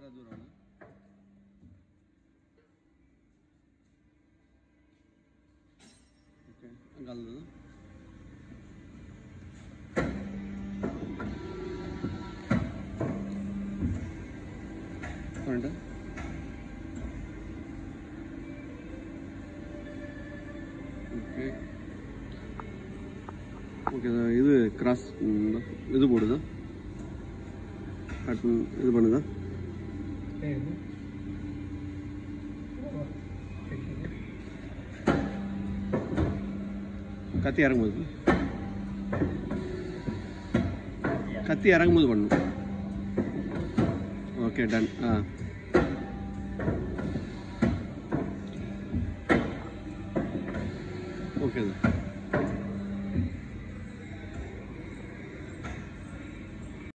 வேறு தூரம் ஓகே அங்கே அல்லது ഫ്രണ്ട് ஓகே ஓகே இது கிராஸ் இது போடுதா கட் இது பண்ணுதா கத்தி இறங்கும்போது கத்தி இறங்கும்போது பண்ணும் ஓகே டன் ஆ ஓகே தான்